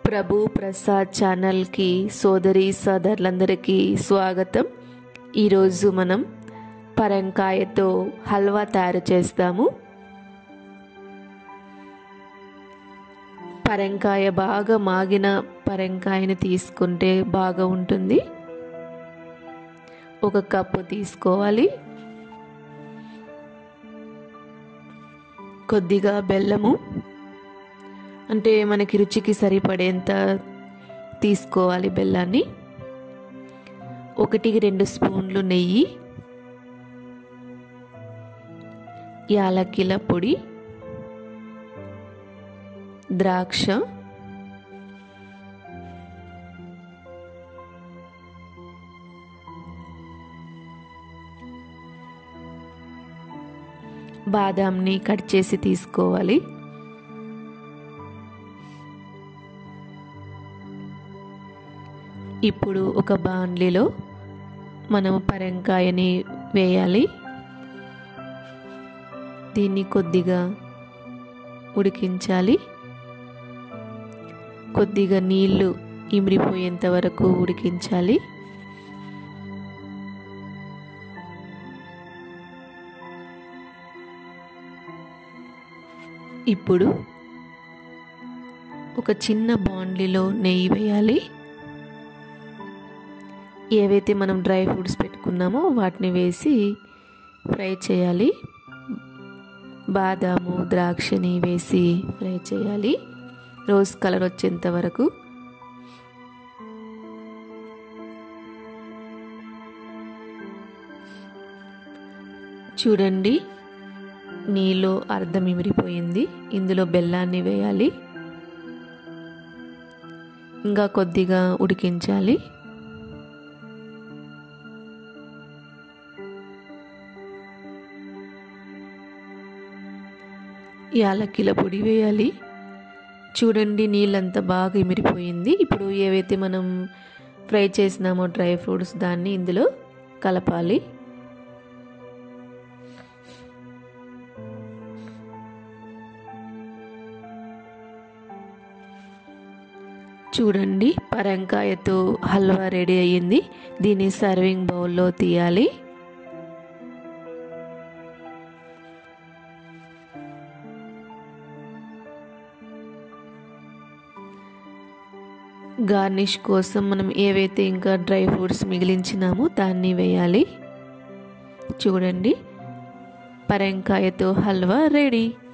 ప్రభు ప్రసాద్ ఛానల్కి సోదరి సోదరులందరికీ స్వాగతం ఈరోజు మనం పరంకాయతో హల్వా తయారు చేస్తాము పరంకాయ బాగా మాగిన పరంకాయని తీసుకుంటే బాగా ఉంటుంది ఒక కప్పు తీసుకోవాలి కొద్దిగా బెల్లము అంటే మనకి రుచికి సరిపడేంత తీసుకోవాలి బెల్లాన్ని ఒకటికి రెండు స్పూన్లు నెయ్యి యాలక్కిల పొడి ద్రాక్ష బాదాంని కట్ చేసి తీసుకోవాలి ఇప్పుడు ఒక బాండ్లీలో మనం పరంకాయని వేయాలి దీన్ని కొద్దిగా ఉడికించాలి కొద్దిగా నీళ్లు ఇమిడిపోయేంత వరకు ఉడికించాలి ఇప్పుడు ఒక చిన్న బాండ్లీలో నెయ్యి వేయాలి ఏవైతే మనం డ్రై ఫ్రూట్స్ పెట్టుకున్నామో వాటిని వేసి ఫ్రై చేయాలి బాదాము ద్రాక్షని వేసి ఫ్రై చేయాలి రోజ్ కలర్ వచ్చేంత వరకు చూడండి నీళ్ళు అర్ధం ఇమిరిపోయింది ఇందులో బెల్లాన్ని వేయాలి ఇంకా కొద్దిగా ఉడికించాలి యాలక్కిల పొడి వేయాలి చూడండి నీళ్ళంతా బాగా ఇమిరిపోయింది ఇప్పుడు ఏవైతే మనం ఫ్రై చేసినామో డ్రై ఫ్రూట్స్ దాన్ని ఇందులో కలపాలి చూడండి పరంకాయతో హల్వా రెడీ అయ్యింది దీన్ని సర్వింగ్ బౌల్లో తీయాలి గార్నిష్ కోసం మనం ఏవైతే ఇంకా డ్రై ఫ్రూట్స్ మిగిలించినామో దాన్ని వేయాలి చూడండి పరంకాయతో హల్వా రెడీ